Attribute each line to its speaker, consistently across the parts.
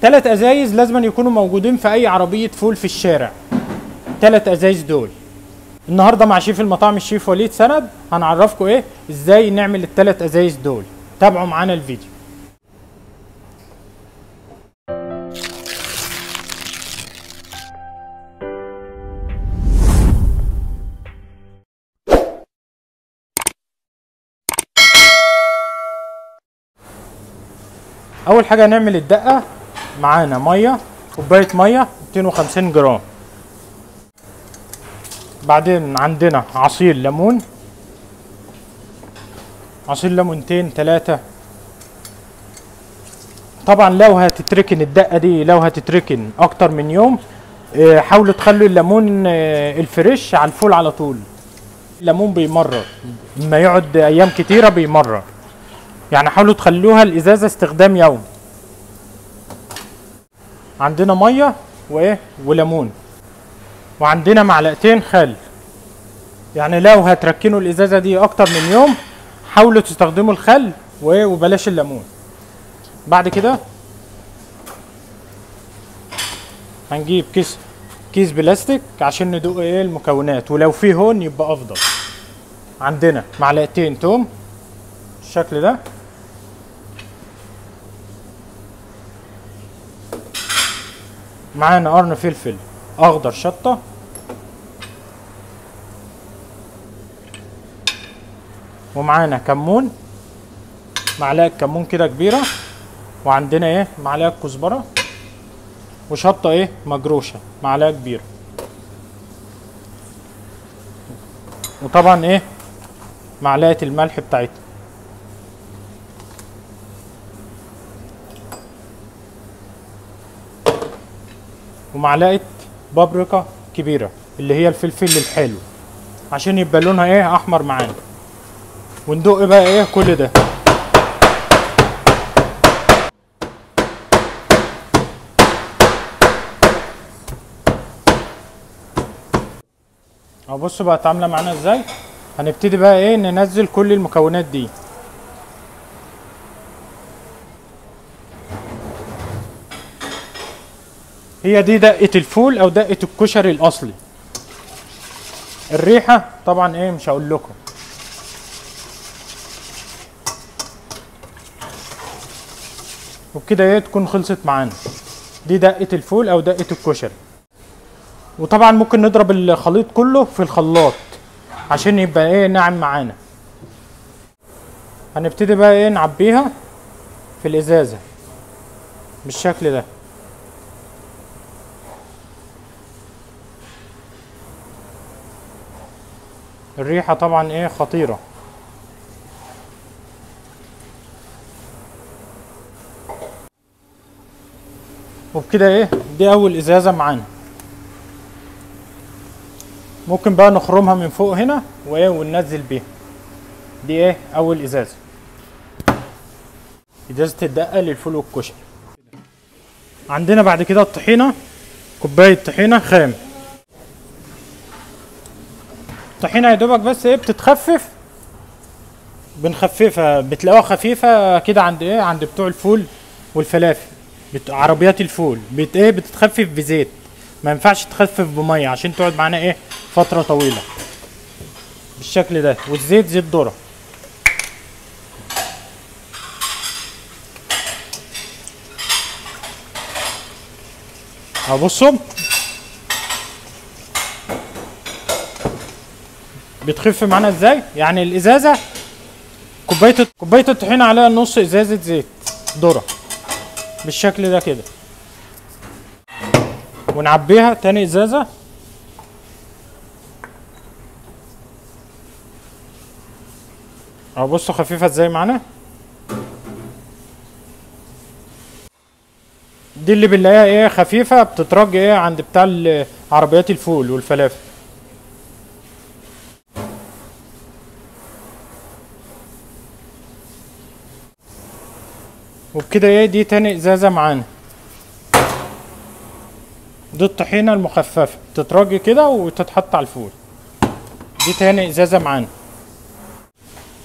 Speaker 1: تلات ازايز لازم يكونوا موجودين في اي عربيه فول في الشارع تلات ازايز دول النهارده مع شيف المطاعم الشيف وليد سند هنعرفكم ايه ازاي نعمل التلات ازايز دول تابعوا معانا الفيديو اول حاجه هنعمل الدقه معانا ميه كوبايه ميه 250 جرام بعدين عندنا عصير ليمون عصير ليمونتين ثلاثة طبعا لو هتتركن الدقة دي لو هتتركن أكتر من يوم آه، حاولوا تخلوا الليمون آه، الفريش على الفول على طول الليمون بيمرر لما يقعد أيام كتيرة بيمرر يعني حاولوا تخلوها الإزازة استخدام يوم عندنا مية وإيه وليمون وعندنا معلقتين خل يعني لو هتركنوا الازازه دي اكتر من يوم حاولوا تستخدموا الخل و- وبلاش الليمون بعد كده هنجيب كيس كيس بلاستيك عشان ندوق ايه المكونات ولو فيه هون يبقى افضل عندنا معلقتين توم بالشكل ده معانا قرن فلفل اخضر شطه ومعانا كمون معلقه كمون كده كبيره وعندنا ايه معلقه كزبره وشطه ايه مجروشه معلقه كبيره وطبعا ايه معلقه الملح بتاعتنا ومعلقه بابريكا كبيره اللي هي الفلفل الحلو عشان يبقى لونها ايه احمر معانا وندق بقى ايه كل ده اهو بصوا بقت عامله معانا ازاي هنبتدي بقى ايه ننزل كل المكونات دي هي دي دقة الفول او دقة الكشري الاصلي الريحة طبعا ايه مش هقول لكم وبكده ايه تكون خلصت معانا دي دقة الفول او دقة الكشري وطبعا ممكن نضرب الخليط كله في الخلاط عشان يبقى ايه ناعم معانا هنبتدي بقى ايه نعبيها في الازازة بالشكل ده الريحة طبعا ايه خطيرة وبكده ايه دي اول ازازة معانا ممكن بقى نخرمها من فوق هنا وايه وننزل بيها دي ايه اول ازازة ازازة الدقة للفول والكشري عندنا بعد كده الطحينة كوباية طحينة خام الطحينة يا دوبك بس ايه بتتخفف بنخففها بتلاقوها خفيفة كده عند ايه عند بتوع الفول والفلافل بت... عربيات الفول بت ايه بتتخفف بزيت ما ينفعش تخفف بمية عشان تقعد معانا ايه فترة طويلة بالشكل ده والزيت زيت ذرة اهو بصوا بتخف معانا ازاي يعني الازازه كوبايه كوبايه الطحينه عليها نص ازازه زيت ذره بالشكل ده كده ونعبيها تاني ازازه اهو بصوا خفيفه ازاي معانا دي اللي بنلاقيها ايه خفيفه بتترج ايه عند بتاع ال- عربيات الفول والفلافل وبكده ايه دي تاني ازازه معانا دي الطحينه المخففه تترج كده وتتحط على الفول دي تاني ازازه معانا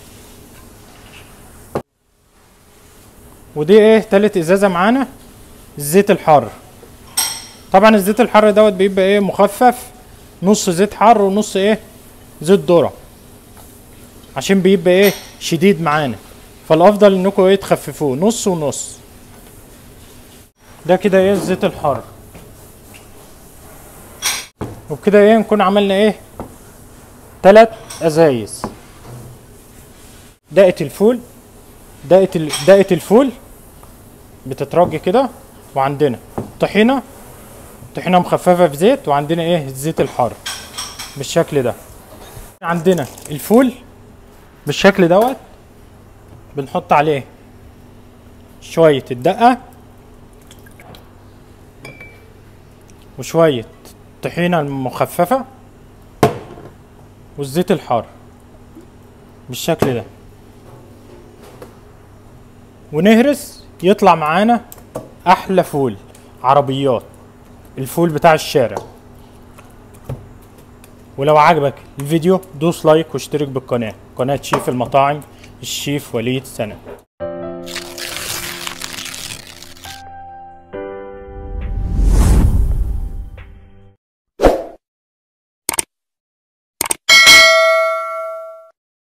Speaker 1: ودي ايه تالت ازازه معانا الزيت الحار طبعا الزيت الحار دوت بيبقى ايه مخفف نص زيت حار ونص ايه زيت ذره عشان بيبقى ايه شديد معانا فالافضل انكم ايه تخففوه نص ونص ده كده ايه الزيت الحار وبكده ايه نكون عملنا ايه تلات ازايز دقة الفول دقة ال- دقة الفول بتترج كده وعندنا طحينة طحينة مخففة في زيت وعندنا ايه الزيت الحار بالشكل ده عندنا الفول بالشكل دوت بنحط عليه شوية الدقة وشوية طحينة المخففة والزيت الحار بالشكل ده ونهرس يطلع معانا احلى فول عربيات الفول بتاع الشارع ولو عجبك الفيديو دوس لايك واشترك بالقناة قناة شيف المطاعم الشيف وليد سند